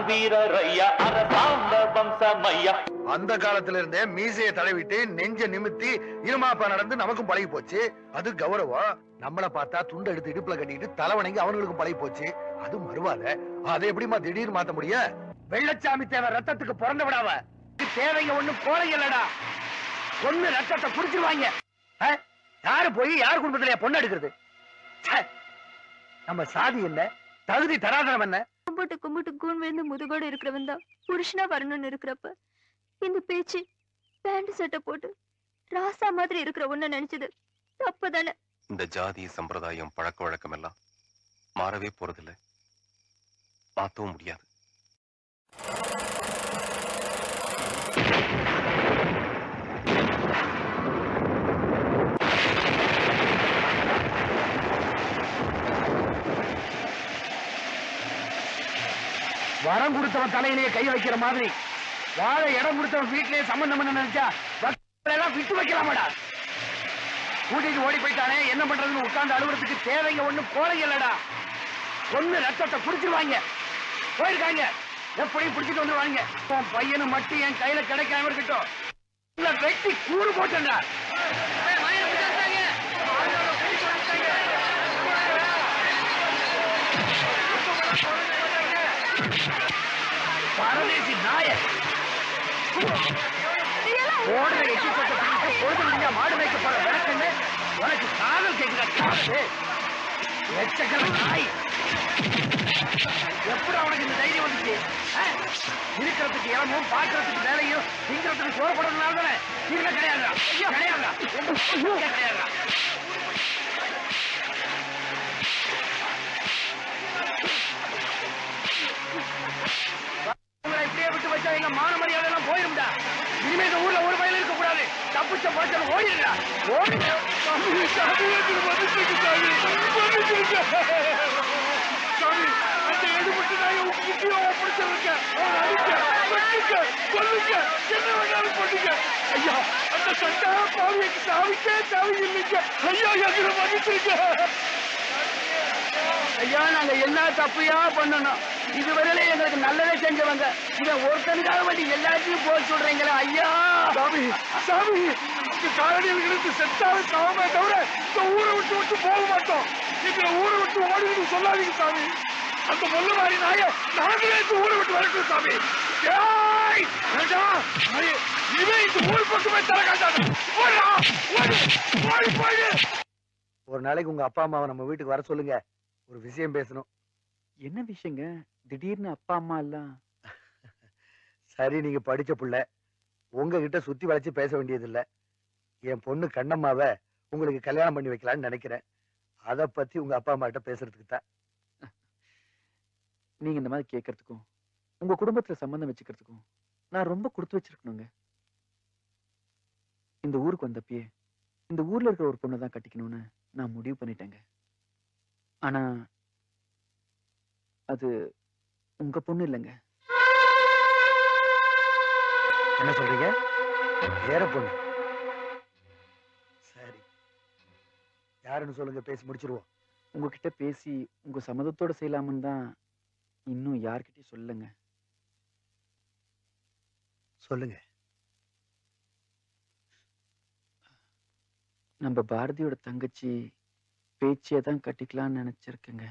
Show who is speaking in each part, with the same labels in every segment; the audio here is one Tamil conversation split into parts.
Speaker 1: வீரர் ஐயா அரசாண்ட வம்சம் ஐயா
Speaker 2: அந்த காலத்துல இருந்தே மீசையை தடவிட்டு நெஞ்ச நிமித்தி இருமாப்பா நடந்து நமக்கும் பழகி போச்சு அது கௌரவம் நம்மள பார்த்தா துண்டு எடுத்து இடுப்புல கட்டிட்டு தலைவணங்கி அவனுங்களுக்கும் பழகி போச்சு அது மறுவாத அதை எப்படிமா திடீர்னு மாத்த முடியும் வெள்ளச்சாமி தேவை ரத்தத்துக்கு பிறந்த விடாவ தேவைங்க ஒண்ணும் கோலை இல்லடா பொண்ணு ரத்தத்தை குடிச்சிருவாங்க ஆ? யாரு போய் யார் குடும்பத்திலேயே பொண்ணு எடுக்கிறது ச்சே. நம்ம சாதி என்ன தகுதி தராதரம் என்ன
Speaker 3: கும்பிட்டு கும்பிட்டு கூன் விழுந்து முதுகோட இருக்கிறவன் தான் புருஷனா வரணும்னு இருக்கிறப்ப இந்த பேச்சு பேண்ட் சட்டை போட்டு ராசா மாதிரி இருக்கிற ஒண்ணு நினைச்சது தப்புதானே
Speaker 4: இந்த ஜாதி சம்பிரதாயம் பழக்க வழக்கம் எல்லாம் மாறவே போறதில்ல மாத்தவும் முடியாது
Speaker 2: வரம் கொடுத்தவன் தலையிலேயே கை வைக்கிற மாதிரி வாழ இடம் கொடுத்தவன் வீட்டிலேயே சம்பந்தம் பண்ண நினைச்சா வக்கீல எல்லாம் விட்டு வைக்கலாமாடா கூட்டிட்டு ஓடி போயிட்டானே என்ன பண்றதுன்னு உட்கார்ந்து அலுவலகத்துக்கு தேவைங்க ஒண்ணும் கோலை இல்லடா ஒண்ணு ரத்தத்தை குடிச்சிருவாங்க போயிருக்காங்க எப்படியும் பிடிச்சிட்டு வந்துருவாங்க உன் பையனு மட்டும் என் கையில கிடைக்காம இருக்கட்டும் இல்ல வெட்டி கூறு போட்டா பரதேசி நாயர் ஓடுற எட்டி போட்ட பிடிக்க பொழுது முடிஞ்சா மாடு மேய்க்க போற விளக்குன்னு உனக்கு காதல் கேட்கிற காதல் எச்சக்கல நாய் எப்படி அவனுக்கு இந்த தைரியம் வந்துச்சு ஆ? இருக்கிறதுக்கு இடமும் பார்க்கறதுக்கு வேலையும் திங்கிறதுக்கு சோறப்படுறதுனால தானே தீர்வே கிடையாதுடா கிடையாதுடா இங்க கிடையாதுடா உங்களை இப்படியே விட்டு வச்சா எங்க மான மரியாதை எல்லாம் போயிரும்டா இனிமே இந்த ஊர்ல ஒரு பயிலும் இருக்க கூடாது தப்பிச்ச போச்சு ஓடிடுடா ஓடிடு சாமி சாமி எனக்கு மன்னிச்சுக்கு சாமி மன்னிச்சுக்கு சாமி அந்த எடுபட்டு நாயை உங்ககிட்டயே ஒப்படைச்சிருக்கேன் அவனை அடிக்க வெட்டுங்க கொல்லுங்க என்ன வேணாலும் பண்ணுங்க ஐயா அந்த சட்டா பாவிக்கு சாவிக்கே சாவி இல்லைங்க ஐயா எங்களை மன்னிச்சிருக்க ஐயா நாங்க என்ன தப்பையா பண்ணணும் இதுவரையில எங்களுக்கு நல்லதே செஞ்சவங்க இத ஒருத்தனுக்காக வேண்டி எல்லாத்தையும் போக சொல்றீங்களா ஐயா சாமி சாமி இந்த காரணிகளுக்கு செத்தாவே சாவமே தவிர இந்த ஊரை விட்டு விட்டு போக மாட்டோம் இந்த ஊரை விட்டு ஓடிவிட்டு சொல்லாதீங்க சாமி அந்த முள்ள மாதிரி நாய நாங்களே இந்த ஊரை விட்டு வரட்டும் சாமி ஏய் வேண்டாம் நாயே, இனிமே இந்த ஊர் பக்கமே தர காட்டாது ஓடுடா, ஓடு, ஓடி போயிடு ஒரு நாளைக்கு உங்க அப்பா அம்மாவை நம்ம வீட்டுக்கு வர சொல்லுங்க ஒரு விஷயம் பேசணும்
Speaker 5: என்ன விஷயங்க திடீர்னு அப்பா அம்மா எல்லாம்
Speaker 2: சரி நீங்க படிச்ச புள்ள உங்ககிட்ட சுத்தி வளைச்சு பேச வேண்டியது இல்ல என் பொண்ணு கண்ணம்மாவை உங்களுக்கு கல்யாணம் பண்ணி வைக்கலாம்னு நினைக்கிறேன் அத பத்தி உங்க அப்பா அம்மா கிட்ட பேசுறதுக்கு தான்
Speaker 5: நீங்க இந்த மாதிரி கேட்கறதுக்கும் உங்க குடும்பத்துல சம்பந்தம் வச்சுக்கிறதுக்கும் நான் ரொம்ப கொடுத்து வச்சிருக்கணுங்க இந்த ஊருக்கு வந்தப்பயே இந்த ஊர்ல இருக்கிற ஒரு பொண்ணை தான் கட்டிக்கணும்னு நான் முடிவு பண்ணிட்டேங்க ஆனா அது உங்க பொண்ணு இல்லைங்க
Speaker 2: என்ன சொல்றீங்க வேற பொண்ணு சரி யாருன்னு சொல்லுங்க பேசி முடிச்சிருவோம்
Speaker 5: உங்ககிட்ட பேசி உங்க சம்மதத்தோட செய்யலாமுன்னு தான் இன்னும் யார்கிட்டயும் சொல்லலைங்க
Speaker 2: சொல்லுங்க
Speaker 5: நம்ம பாரதியோட தங்கச்சி பேச்சியை தான் கட்டிக்கலாம்னு நினைச்சிருக்கேங்க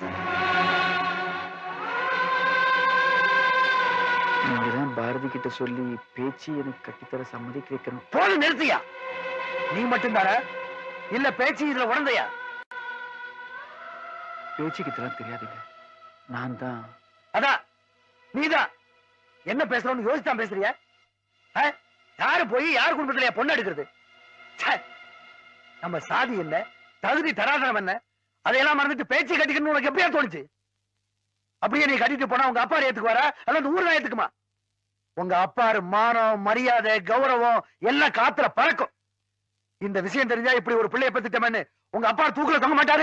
Speaker 5: நீங்க தான் பாரதி கிட்ட சொல்லி பேச்சு எனக்கு கட்டித்தர சம்மதிக்க வைக்கணும்
Speaker 2: போதும் நிறுத்தியா நீ மட்டும் தானே இல்ல பேச்சு இதுல உடந்தையா
Speaker 5: பேச்சுக்கு இதெல்லாம் தெரியாதுங்க நான் தான்
Speaker 2: அதான் நீதான் என்ன பேசுறோம்னு யோசிச்சான் பேசுறியா ஆ? யாரு போய் யார் குடும்பத்திலேயே பொண்ணு எடுக்கிறது ச்சே. நம்ம சாதி என்ன தகுதி தராதரம் என்ன அதையெல்லாம் மறந்துட்டு பேச்சு கட்டிக்கணும்னு உனக்கு எப்படியா தோணுச்சு அப்படியே நீ கட்டிட்டு போனா உங்க அப்பா ஏத்துக்குவாரா அல்ல இந்த ஊர் தான் ஏத்துக்குமா உங்க அப்பாரு மானம் மரியாதை கௌரவம் எல்லாம் காத்துல பறக்கும் இந்த விஷயம் தெரிஞ்சா இப்படி ஒரு பிள்ளைய பெத்துட்டோமேன்னு உங்க அப்பா தூக்குல தொங்க மாட்டாரு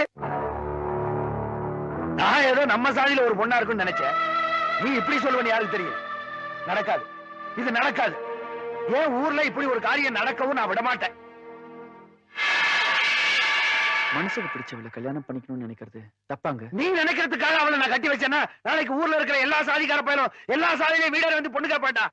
Speaker 2: நான் ஏதோ நம்ம சாதியில ஒரு பொண்ணா இருக்குன்னு நினைச்சேன் நீ இப்படி சொல்லுவன்னு யாருக்கு தெரியும் நடக்காது இது நடக்காது ஏன் ஊர்ல இப்படி ஒரு காரியம் நடக்கவும் நான் விட மாட்டேன்
Speaker 5: மனசுக்கு பிடிச்சவளை கல்யாணம் பண்ணிக்கணும்னு நினைக்கிறது தப்பாங்க
Speaker 2: நீ நினைக்கிறதுக்காக அவளை நான் கட்டி வச்சேன்னா நாளைக்கு ஊர்ல இருக்கிற எல்லா சாதிக்கார பையனும் எல்லா சாதியிலையும் வீடரை வந்து பொண்ணு கேட்பாட்டா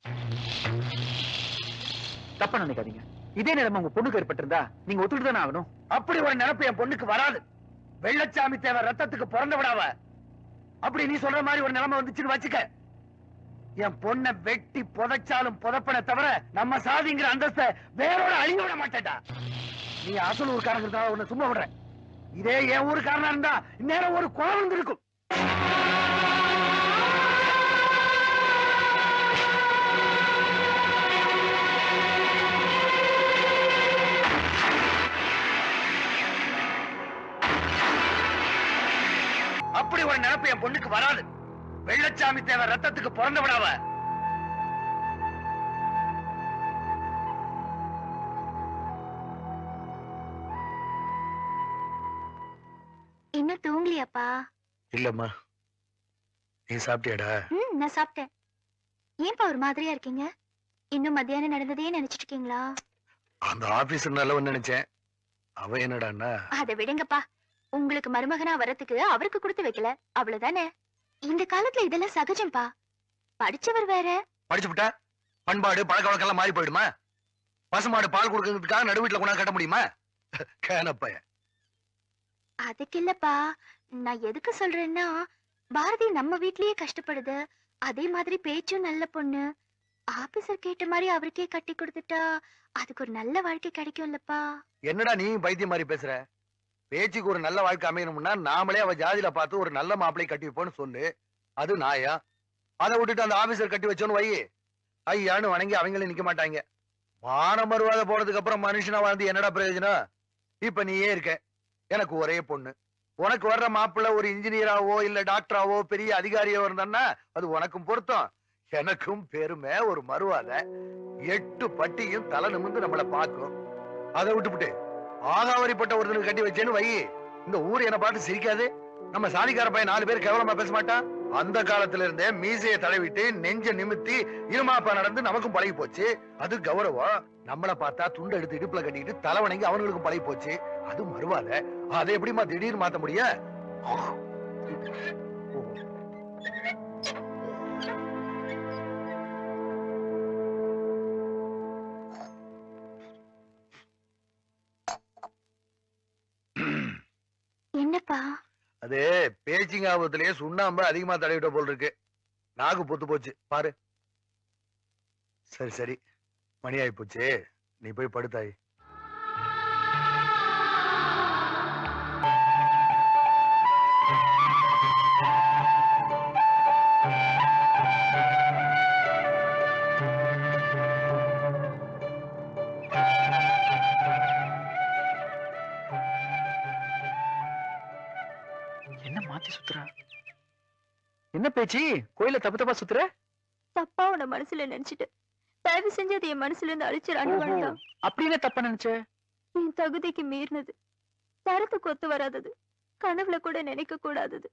Speaker 5: தப்பா நினைக்காதீங்க இதே நிலைமை உங்க பொண்ணுக்கு ஏற்பட்டிருந்தா நீங்க ஒத்துட்டு தானே ஆகணும்
Speaker 2: அப்படி ஒரு நினைப்பு என் பொண்ணுக்கு வராது வெள்ளச்சாமி தேவை ரத்தத்துக்கு பிறந்த விடாவ அப்படி நீ சொல்ற மாதிரி ஒரு நிலைமை வந்துச்சுன்னு வச்சுக்க என் பொண்ணை வெட்டி புதைச்சாலும் புதைப்பன தவிர நம்ம சாதிங்கிற அந்தஸ்தை வேரோட அழிய விட மாட்டேடா நீ அசல் ஊருக்காரங்க இருந்தா உன்னை சும்மா விடுறேன் இதே என் ஊருக்காரனா இருந்தா இந்நேரம் ஒரு குளம் வந்திருக்கும் அப்படி ஒரு நினைப்பு என் பொண்ணுக்கு வராது வெள்ளச்சாமி தேவை ரத்தத்துக்கு பிறந்த விடாவ
Speaker 3: இன்னும் தூங்கலையாப்பா
Speaker 2: இல்லம்மா நீ சாப்பிட்டியாடா
Speaker 3: ம் நான் சாப்பிட்டேன் ஏன்பா ஒரு மாதிரியா இருக்கீங்க இன்னும் மத்தியானம் நடந்ததையே நினைச்சிட்டு இருக்கீங்களா
Speaker 2: அந்த ஆபீசர் நல்லவன் நினைச்சேன் அவ என்னடான்னா
Speaker 3: அதை விடுங்கப்பா உங்களுக்கு மருமகனா வரதுக்கு அவருக்கு கொடுத்து வைக்கல அவ்வளவுதானே இந்த காலத்துல இதெல்லாம் சகஜம்பா படிச்சவர் வேற
Speaker 2: படிச்சு விட்டா பண்பாடு பழக்க வழக்கம் எல்லாம் மாறி போயிடுமா பசுமாடு பால் கொடுக்கறதுக்காக நடுவீட்டுல கொண்டா கட்ட முடியுமா கேனப்பைய
Speaker 3: அதுக்கு இல்லப்பா நான் எதுக்கு சொல்றேன்னா பாரதி நம்ம வீட்லயே கஷ்டப்படுது அதே மாதிரி பேச்சும் நல்ல பொண்ணு ஆபீசர் கேட்ட மாதிரி அவருக்கே கட்டி கொடுத்துட்டா அதுக்கு ஒரு நல்ல வாழ்க்கை கிடைக்கும்லப்பா
Speaker 2: என்னடா நீ பைத்தியம் மாதிரி பேசுற பேச்சுக்கு ஒரு நல்ல வாழ்க்கை அமையணும்னா நாமளே அவ ஜாதியில பார்த்து ஒரு நல்ல மாப்பிளை கட்டி வைப்போம்னு சொல்லு அது நாயா அதை விட்டுட்டு அந்த ஆபீசர் கட்டி வச்சோன்னு வை ஐயான்னு வணங்கி அவங்களே நிக்க மாட்டாங்க மான மறுவாத போனதுக்கு அப்புறம் மனுஷனா வாழ்ந்து என்னடா பிரயோஜனம் இப்ப நீயே இருக்க எனக்கு ஒரே பொண்ணு உனக்கு வர்ற மாப்பிள்ளை ஒரு இன்ஜினியராவோ இல்ல டாக்டராவோ பெரிய அதிகாரியாவோ இருந்தான்னா அது உனக்கும் பொருத்தம் எனக்கும் பெருமை ஒரு மறுவாத எட்டு பட்டியும் தலை நிமிந்து நம்மள பார்க்கும் அதை விட்டுப்புட்டு ஆகாவரிப்பட்ட ஒருத்தனுக்கு கட்டி வச்சேன்னு வை இந்த ஊர் என்ன பார்த்து சிரிக்காது நம்ம சாதிக்கார பையன் நாலு பேர் கேவலமா பேச மாட்டான் அந்த காலத்துல இருந்தே மீசையை தடவிட்டு நெஞ்ச நிமித்தி இருமாப்பா நடந்து நமக்கும் பழகி போச்சு அது கௌரவம் நம்மள பார்த்தா துண்டு எடுத்து இடுப்புல கட்டிட்டு தலை வணங்கி அவனுங்களுக்கும் பழகி போச்சு அது மறுவாத அதை எப்படிமா திடீர்னு மாத்த முடிய
Speaker 3: என்னப்பா
Speaker 2: அது பேச்சிங் ஆபத்திலேயே சுண்ணாம்பு அதிகமா தடவிட்ட போல் இருக்கு நாக்கு பொத்து போச்சு பாரு சரி சரி மணி ஆயி போச்சு நீ போய் படுத்தாய்
Speaker 5: என்ன மாத்தி சுத்துறா என்ன பேச்சு கோயில தப்பு தப்பா சுத்துற
Speaker 3: தப்பா உன மனசுல நினைச்சிட்டு தயவு செஞ்சு அது என் மனசுல இருந்து அழிச்சிடான்னு
Speaker 5: ஓஹோ.
Speaker 3: வேண்டாம்
Speaker 5: அப்படி என்ன தப்பா நினைச்ச
Speaker 3: என் தகுதிக்கு மீறினது தரத்துக்கு ஒத்து வராதது கனவுல கூட நினைக்க கூடாதது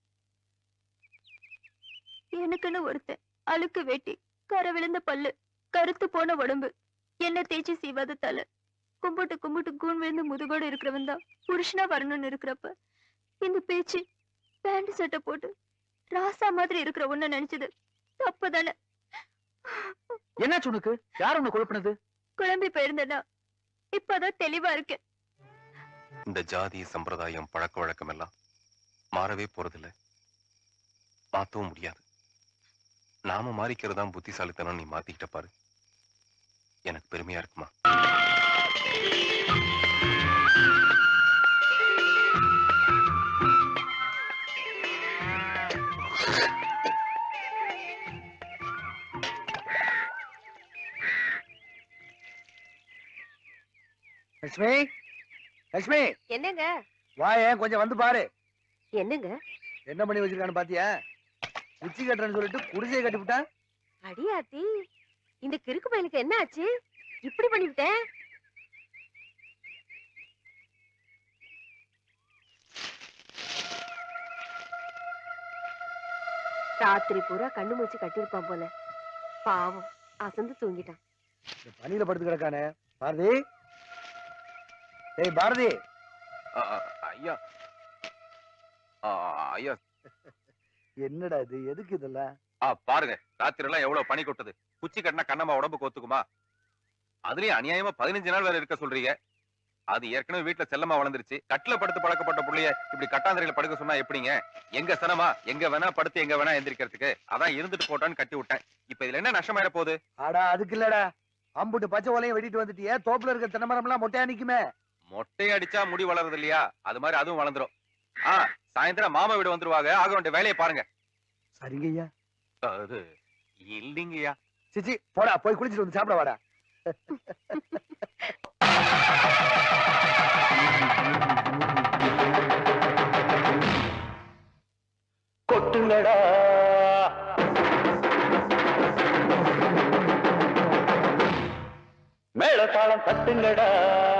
Speaker 3: எனக்குன்னு ஒருத்தன் அழுக்கு வெட்டி கரை விழுந்த பல்லு கருத்து போன உடம்பு என்ன தேய்ச்சி சீவாத தலை கும்பிட்டு கும்பிட்டு கூண் விழுந்து முதுகோடு இருக்கிறவன் தான் புருஷனா வரணும்னு இருக்கிறப்ப இந்த பேச்சு பேண்ட் சட்டை போட்டு ராசா மாதிரி இருக்கிற ஒண்ணு நினைச்சது தப்புதானே
Speaker 5: என்னாச்சு உனக்கு யார் உன்னை குழப்பினது
Speaker 3: குழம்பி போயிருந்தேன்னா இப்பதான் தெளிவா இருக்கேன்
Speaker 4: இந்த ஜாதி சம்பிரதாயம் பழக்க வழக்கம் எல்லாம் மாறவே போறதில்ல மாத்தவும் முடியாது நாம மாறிக்கிறதா புத்திசாலித்தனம் நீ மாத்திக்கிட்ட பாரு எனக்கு பெருமையா இருக்குமா
Speaker 2: லட்சுமி லட்சுமி
Speaker 6: என்னங்க
Speaker 2: வாயேன் கொஞ்சம் வந்து பாரு
Speaker 6: என்னங்க
Speaker 2: என்ன பண்ணி வச்சிருக்கான்னு பாத்தியா உச்சி கட்டுறேன்னு சொல்லிட்டு குடிசையை கட்டி விட்டா
Speaker 6: அடியாத்தி இந்த கிறுக்கு பையனுக்கு என்ன ஆச்சு இப்படி பண்ணிவிட்டேன் ராத்திரி பூரா கண்ணு மூச்சு கட்டியிருப்பான் போல பாவம் அசந்து தூங்கிட்டான்
Speaker 2: இந்த பனியில படுத்து கிடக்கானே பாரதி ஏய் பாரதி
Speaker 4: அ- அ- ஐயா ஆ, ஐயா
Speaker 2: என்னடா இது எதுக்கு இதெல்லாம்
Speaker 4: ஆ பாருங்க ராத்திரி எல்லாம் எவ்வளவு பனி கொட்டுது குச்சி கட்டினா கண்ணம்மா உடம்புக்கு ஒத்துக்குமா அதுலயும் அநியாயமா பதினஞ்சு நாள் வேற இருக்க சொல்றீங்க அது ஏற்கனவே வீட்டுல செல்லமா வளர்ந்துருச்சு கட்டில படுத்து பழக்கப்பட்ட புள்ளைய இப்படி கட்டாந்திரையில படுக்க சொன்னா எப்படிங்க எங்க சனமா எங்க வேணா படுத்து எங்க வேணா எந்திரிக்கிறதுக்கு அதான் இருந்துட்டு போட்டான்னு கட்டி விட்டேன் இப்ப இதுல என்ன நஷ்டமாயிர போகுது
Speaker 2: ஆடா அதுக்கு இல்லடா அம்புட்டு பச்சை ஓலையும் வெட்டிட்டு வந்துட்டியே தோப்புல இருக்க தென்னை மரம் எல்லாம் மொட்டையா நிக்குமே
Speaker 4: மொட்டை அடிச்சா முடி வளருது இல்லையா அது மாதிரி அதுவும் வளர்ந்துரும் ஆ சாயந்தரம் மாமா வீடு வந்துருவாங்க ஆக வேண்டிய வேலையை பாருங்க
Speaker 2: சரிங்க ஐயா
Speaker 4: அது இல்லைங்கய்யா
Speaker 2: சிச்சி போடா போய் குளிச்சிட்டு வந்து சாப்பிட வாடா
Speaker 1: கொட்டுங்கடா மேளதாளம் தட்டுங்கடா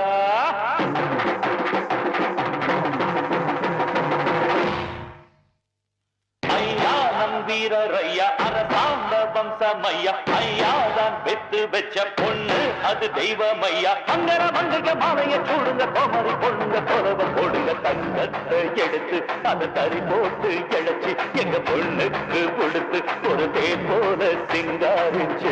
Speaker 1: ஐயா நம்பீரர் ஐயா அரசாங்க வம்சமையா ஐயா தான் பெத்து வச்ச பொண்ணு அது தெய்வம் ஐயா மங்கர மங்கக மாலைய சூடுங்க கோமரி பொண்ணுங்க கொலவ போடுங்க தங்கத்தை எடுத்து அதை தறி போட்டு இழைச்சு எங்க பொண்ணுக்கு கொடுத்து ஒரு தேர் போல சிங்காரிச்சு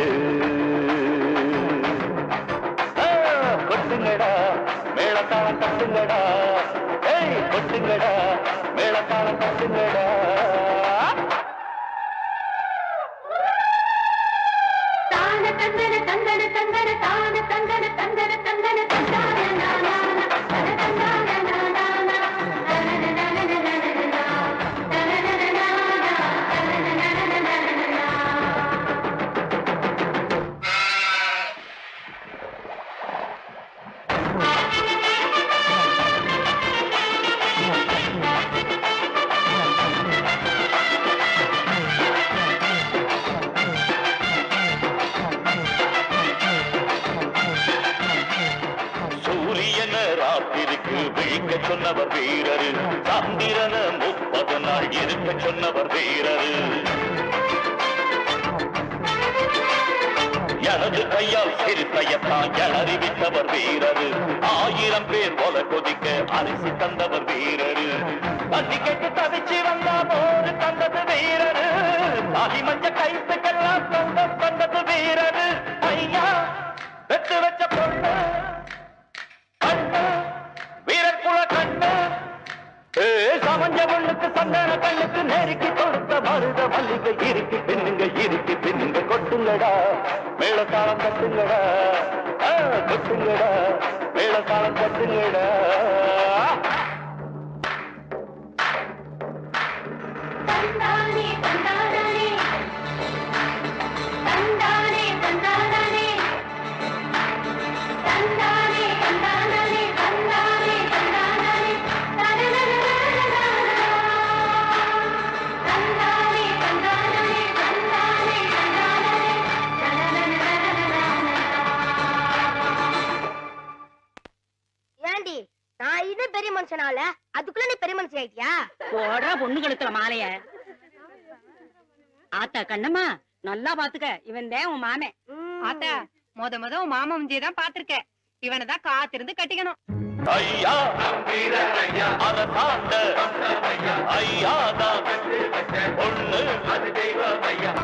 Speaker 1: ஆ, கொட்டுங்கடா மேளத்தாளம் தட்டுங்கடா ஏய் கொட்டுங்கடா மேளத்தாளம் தட்டுங்கடா
Speaker 3: தான தந்தன தந்தன தந்தன தான தந்தன தந்தன தந்தன தந்தான நானான தன தந்தான நானான தனன நனன நனனா தனன நானா தனன நனன நனனா
Speaker 1: சூரியன ராத்திருக்கு விழிக்க சொன்னவர் வீரரு சந்திரன முப்பது நாள் இருக்க சொன்னவர் வீரரு எனது கையால் சிறுத்தையத்தான் எழறிவிட்டவர் வீரரு ஆயிரம் பேர் ஒல கொதிக்க அரிசி தந்தவர் வீரரு தண்ணி கேட்டு தவிச்சு வந்தா போரு தந்தது வீரரு தாலி மஞ்ச கைத்துக்கெல்லாம் சொந்தம் தந்தது வீரரு ஐயா வெட்டு வச்ச பொண்ணு கண்ணு வீரக்குல கண்ணு ஏ, சமஞ்ச பொண்ணுக்கு சந்தன கண்ணுக்கு நெருக்கி கொடுத்த மருத மல்லிகை இருக்கு பின்னுங்க இருக்கு பின்னுங்க கொட்டுங்கடா மேளத்தாளம் தட்டுங்கடா ஆ, கொட்டுங்கடா மேளத்தாளம் தட்டுங்கடா
Speaker 3: தந்தானே தந்தானே தந்தானே தந்தானே தந்தானே தந்தானே தந்தானே தந்தானே தனனனனனனா தந்தானே தந்தானே தந்தானே தந்தானே தனனனனனனா
Speaker 7: ஏண்டி நான் இன்னும் பெரிய மனுஷனால அதுக்குள்ள நீ பெரிய மனுஷன் ஆயிட்டியா
Speaker 8: போடுறா பொண்ணு கழுத்துல மாலைய ஆத்தா கண்ணம்மா நல்லா பாத்துக்க இவன் தான் உன் மாமன்
Speaker 7: ஆத்தா
Speaker 8: முத முத உன் மாமா முஞ்சிய தான் பாத்திருக்க இவனை தான் காத்திருந்து கட்டிக்கணும்
Speaker 1: ஐயா அரசாண்ட ஐயா தான் பொண்ணு அது தெய்வம் ஐயா